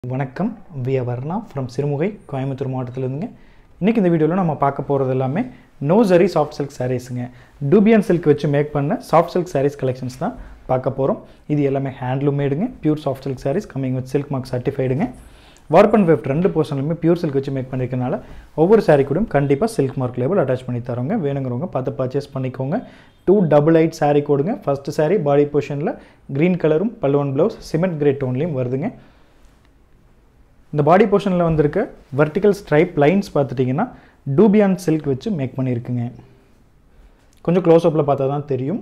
வணக்கம் V Varna from Sirumugai Coimbatore மாவட்டத்திலேருந்துங்க இன்றைக்கி இந்த வீடியோவில் நம்ம பார்க்க போகிறது எல்லாமே நோ ஜரி சாஃப்ட் சில்க் சாரீஸுங்க டூபியன் சில்க் வச்சு மேக் பண்ண சாஃப்ட் சில்க் சாரீஸ் கலெக்ஷன்ஸ் தான் பார்க்க போகிறோம் இது எல்லாமே ஹேண்ட்லூம் மேடுங்க pure soft silk saris coming with silk mark சர்டிஃபைடுங்க வார்ப் அண்ட் வெஃப்ட் ரெண்டு போர்ஷன்லையுமே பியூர் சில்க் வச்சு மேக் பண்ணியிருக்கனால ஒவ்வொரு சாரீ கூடயும் கண்டிப்பாக சில்க் மார்க் லேபிள் அட்டாச் பண்ணி தரோங்க வேணுங்கிறவங்க பார்த்து பர்ச்சேஸ் பண்ணிக்கோங்க டூ டபுள் எயிட் சாரீ கோடுங்க ஃபஸ்ட்டு சாரீ பாடி போர்ஷனில் க்ரீன் கலரும் பல்லுவன் ப்ளவுஸ் சிமெண்ட் கிரே டோன்லேயும் வருதுங்க இந்த பாடி போர்ஷனில் வந்திருக்க வெர்டிக்கல் ஸ்ட்ரைப் லைன்ஸ் பார்த்துட்டிங்கன்னா டூபியான் சில்க் வச்சு மேக் பண்ணியிருக்குங்க கொஞ்சம் க்ளோஸ்அப்பில் பார்த்தா தான் தெரியும்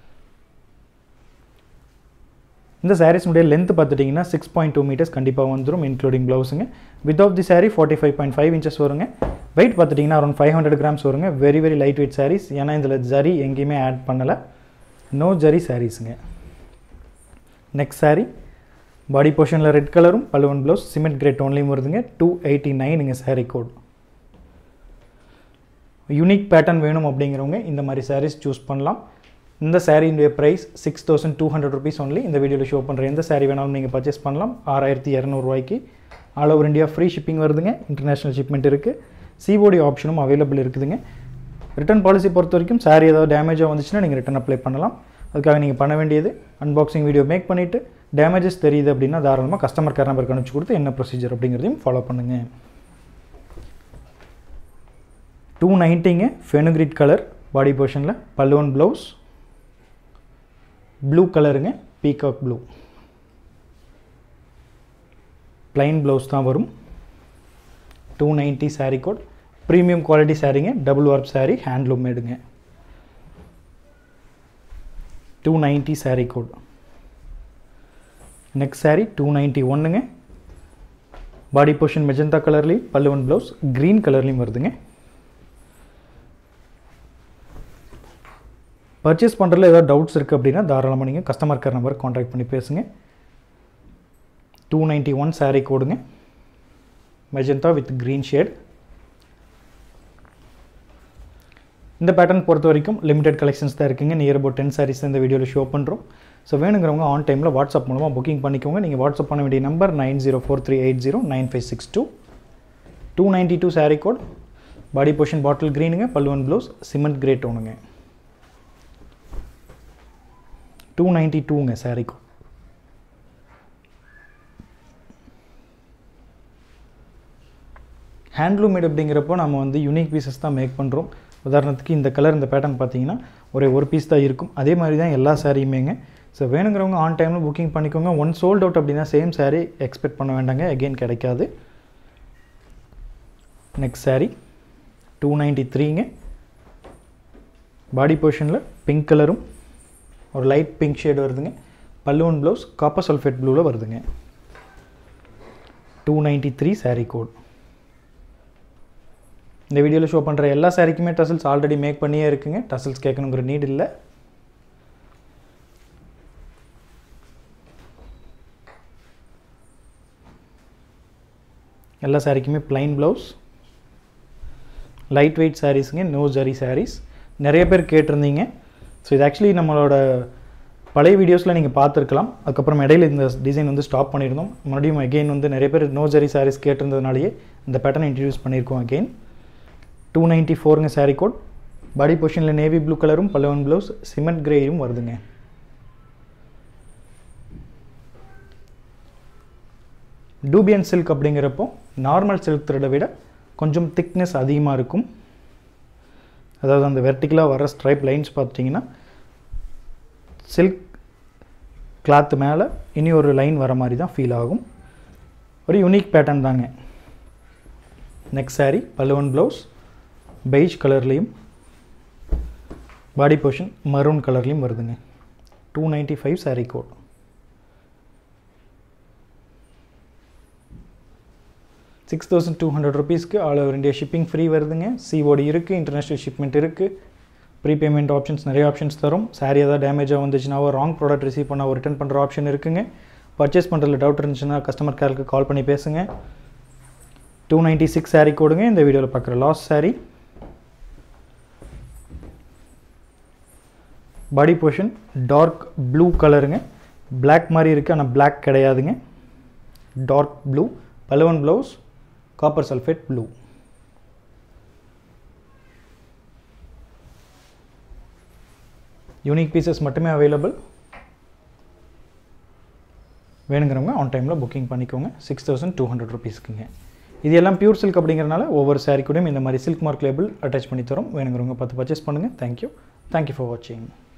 இந்த சாரீஸ்னுடைய லென்த் பார்த்துட்டிங்கன்னா சிக்ஸ் பாயிண்ட் டூ மீட்டர்ஸ் கண்டிப்பாக வந்துடும் இன்க்ளூடிங் ப்ளவுஸுங்க with off the sari forty five point five inches வருங்க வெயிட் பார்த்துட்டிங்கன்னா அரௌண்ட் ஃபைவ் ஹண்ட்ரட் கிராம்ஸ் வருங்க very very light weight saris ஏன்னா இதில் ஜரி எங்கேயுமே ஆட் பண்ணலை நோ ஜரி சாரீஸுங்க நெக்ஸ்ட் சாரீ பாடி போர்ஷனில் ரெட் கலரும் பல்லுவன் ப்ளவுஸ் சிமெண்ட் கிரே டோன்லேயும் வருதுங்க டூ எயிட்டி நைனுங்க சாரீ கோட் யூனிக் பேட்டர்ன் வேணும் அப்படிங்கிறவங்க இந்த மாதிரி சாரீஸ் சூஸ் பண்ணலாம் இந்த சாரீனுடைய price six thousand two hundred rupees only இந்த வீடியோவில் ஷோ பண்ணுற எந்த சாரீ வேணாலும் நீங்கள் பர்ச்சேஸ் பண்ணலாம் ஆறாயிரத்தி இரநூறுவாய்க்கு all over India free shipping வருதுங்க இன்டர்நேஷ்னல் ஷிப்மெண்ட் இருக்குது சிஓடி ஆப்ஷனும் அவைலபிள் இருக்குதுங்க ரிட்டர்ன் பாலிசி பொறுத்த வரைக்கும் சாரீ ஏதாவது டேமேஜாக வந்துச்சுன்னா நீங்கள் ரிட்டர்ன் அப்ளை பண்ணலாம் அதுக்காக நீங்கள் பண்ண வேண்டியது அன்பாக்சிங் வீடியோ மேக் பண்ணிவிட்டு டேமேஜஸ் தெரியுது அப்படின்னா தாராளமாக கஸ்டமர் கேர் நம்பருக்கு அனுப்பிச்சு கொடுத்து என்ன ப்ரொசீஜர் அப்படிங்கிறதையும் ஃபாலோ பண்ணுங்கள் டூ நைன்ட்டிங்க ஃபெனுக்ரிட் கலர் பாடி போர்ஷனில் பல்லுவன் ப்ளவுஸ் ப்ளூ கலருங்க பீகாக் ப்ளூ ப்ளைன் ப்ளவுஸ் தான் வரும் two ninety sari code premium quality சாரீங்க டபுள் ஒர்க் சாரீ ஹேண்ட்லூம் மேடுங்க two ninety sari code next sari two ninety ஒன்றுங்க பாடி போர்ஷன் மெஜந்தா கலர்லேயும் பல்லுவன் ப்ளவுஸ் க்ரீன் கலர்லேயும் வருதுங்க பர்ச்சேஸ் பண்ணுறதுல ஏதாவது டவுட்ஸ் இருக்குது அப்படின்னா தாராளமாக நீங்கள் கஸ்டமர் கேர் நம்பர் காண்டாக்ட் பண்ணி பேசுங்க டூ நைன்ட்டி ஒன் சாரீ கோடுங்க மெஜந்தா வித் க்ரீன் ஷேட் இந்த பேட்டர்ன் பொறுத்த வரைக்கும் லிமிடெட் கலெக்ஷன்ஸ் தான் இருக்குங்க நியர் அபவுட் டென் சாரீஸ் இந்த வீடியோவில் ஷோ பண்ணுறோம் ஸோ வேணுங்கிறவங்க ஆன் டைமில் வாட்ஸ்அப் மூலமாக புக்கிங் பண்ணிக்கோங்க நீங்கள் வாட்ஸ்அப் பண்ண வேண்டிய number nine zero four three eight zero nine five six two two ninety two sari code body portion bottle க்ரீனுங்க பல்லுவன் ப்ளவுஸ் சிமெண்ட் கிரே டோனுங்க டூ நைன்ட்டி டூங்க சாரீ கோட் ஹேண்ட்லூம் மேட் அப்படிங்கிறப்போ நம்ம வந்து யூனிக் பீசஸ் தான் மேக் பண்ணுறோம் உதாரணத்துக்கு இந்த கலர் இந்த பேட்டர்ன் பார்த்தீங்கன்னா ஒரே ஒரு பீஸ் தான் இருக்கும் அதே மாதிரி தான் எல்லா சாரியுமேங்க ஸோ வேணுங்கிறவங்க ஆன் டைமில் புக்கிங் பண்ணிக்கோங்க ஒன் சோல்ட் அவுட் அப்படின்னா சேம் சாரீ எக்ஸ்பெக்ட் பண்ண வேண்டாங்க எகெயின் கிடைக்காது நெக்ஸ்ட் சாரீ டூ நைன்ட்டி த்ரீங்க பாடி போர்ஷனில் பிங்க் கலரும் ஒரு லைட் பிங்க் ஷேடு வருதுங்க பல்லுவன் ப்ளவுஸ் காப்பர் சல்ஃபேட் ப்ளூவில் வருதுங்க two ninety three sari code இந்த வீடியோவில் ஷோ பண்ணுற எல்லா சாரிக்குமே டசல்ஸ் ஆல்ரெடி மேக் பண்ணியே இருக்குங்க டசல்ஸ் கேட்கணுங்கிற நீட் இல்லை எல்லா சாரிக்குமே பிளைன் ப்ளவுஸ் லைட் வெயிட் சாரீஸுங்க நோ ஜரி சாரீஸ் நிறைய பேர் கேட்டிருந்தீங்க ஸோ இது ஆக்சுவலி நம்மளோட பழைய வீடியோஸில் நீங்கள் பார்த்துருக்கலாம் அதுக்கப்புறம் இடையில இந்த டிசைன் வந்து ஸ்டாப் பண்ணியிருந்தோம் மறுபடியும் அகெயின் வந்து நிறைய பேர் நோ ஜரி சாரீஸ் கேட்டிருந்ததுனாலேயே இந்த பேட்டர்ன் இன்ட்ரடியூஸ் பண்ணியிருக்கோம் அகெயின் டூ நைன்ட்டி ஃபோருங்க சாரீ கோட் பாடி பொசிஷனில் நேவி ப்ளூ கலரும் பல்லவன் ப்ளவுஸ் சிமெண்ட் கிரேயும் வருதுங்க டூபியன் சில்க் அப்படிங்கிறப்போ நார்மல் சில்க் த்ரெட்டை விட கொஞ்சம் திக்னஸ் அதிகமாக இருக்கும் அதாவது அந்த வெர்டிக்கலாக வர ஸ்ட்ரைப் லைன்ஸ் பார்த்துட்டிங்கன்னா சில்க் கிளாத்து மேலே இனி ஒரு லைன் வர மாதிரி தான் ஃபீல் ஆகும் ஒரு யூனிக் பேட்டர்ன் தாங்க நெக்ஸ்ட் சாரீ பல்லுவன் ப்ளவுஸ் பெய்ஜ் கலர்லேயும் பாடி போர்ஷன் மரூன் கலர்லேயும் வருதுங்க two ninety five sari code six thousand two hundred ருபீஸ்க்கு all over India shipping free வருதுங்க சிஓடி இருக்குது இன்டர்நேஷ்னல் ஷிப்மெண்ட் இருக்குது ப்ரீபேமெண்ட் ஆப்ஷன்ஸ் நிறைய ஆப்ஷன்ஸ் தரும் சாரீ ஏதாவது டேமேஜாக வந்துச்சுனாவோ ராங் ப்ராடக்ட் ரிசீவ் பண்ண ரிட்டர்ன் பண்ணுற ஆப்ஷன் இருக்குங்க பர்ச்சேஸ் பண்ணுறதுல டவுட் இருந்துச்சுன்னா கஸ்டமர் கேருக்கு கால் பண்ணி பேசுங்க டூ நைன்ட்டி சிக்ஸ் சாரீ கோடுங்க இந்த வீடியோவில் பார்க்குற last sari body portion dark blue கலருங்க பிளாக் மாதிரி இருக்குது ஆனால் பிளாக் கிடையாதுங்க டார்க் ப்ளூ பலவன் blouse copper sulphate blue unique pieces மட்டுமே அவைலபிள் வேணுங்கிறவங்க ஆன் டைமில் புக்கிங் பண்ணிக்கோங்க சிக்ஸ் தௌசண்ட் டூ ஹண்ட்ரட் ருபீஸ்க்குங்க இது எல்லாம் பியூர் சில்க் அப்படிங்கிறனால ஒவ்வொரு சாரீ கூடயும் இந்த மாதிரி சில்க் மார்க் லேபிள் அட்டாச் பண்ணி தரோம் வேணுங்கிறவங்க பார்த்து பர்ச்சேஸ் பண்ணுங்கள் தேங்க்யூ தேங்க்யூ ஃபார் வாட்சிங்